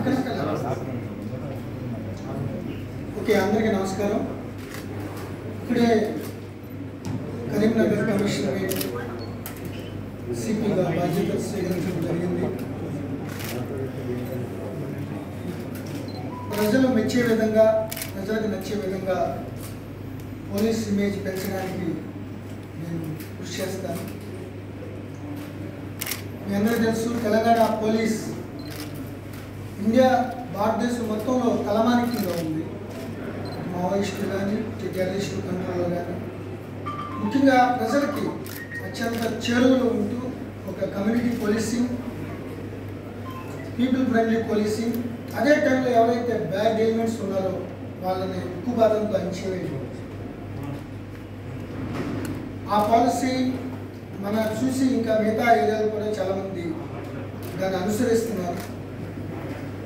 okay అందరికీ నమస్కారం ఇప్పుడే కరీంనగర్ కమిషనరేట్ సిపిగా బాధ్యతలు స్వీకరించడం జరిగింది ప్రజలు మెచ్చే విధంగా ప్రజలకు నచ్చే విధంగా పోలీస్ ఇమేజ్ పెంచడానికి నేను కృషి చేస్తాను మీ అందరికీ తెలుసు తెలంగాణ పోలీస్ ఇండియా భారతదేశం మొత్తంలో తలమానికంగా ఉంది మావోయిస్టులు కానీ టెర్రరిస్టు కంట్రోల్లో కానీ ముఖ్యంగా ప్రజలకి అత్యంత చేరువలో ఉంటూ ఒక community policing people friendly policing అదే టైంలో ఎవరైతే బ్యాడ్ ఎలిమెంట్స్ ఉన్నారో వాళ్ళని ఉక్కుబాదంతో అణిచివేయడం ఆ పాలసీ మన చూసి ఇంకా మిగతా ఏరియాలు కూడా చాలామంది దాన్ని అనుసరిస్తున్నారు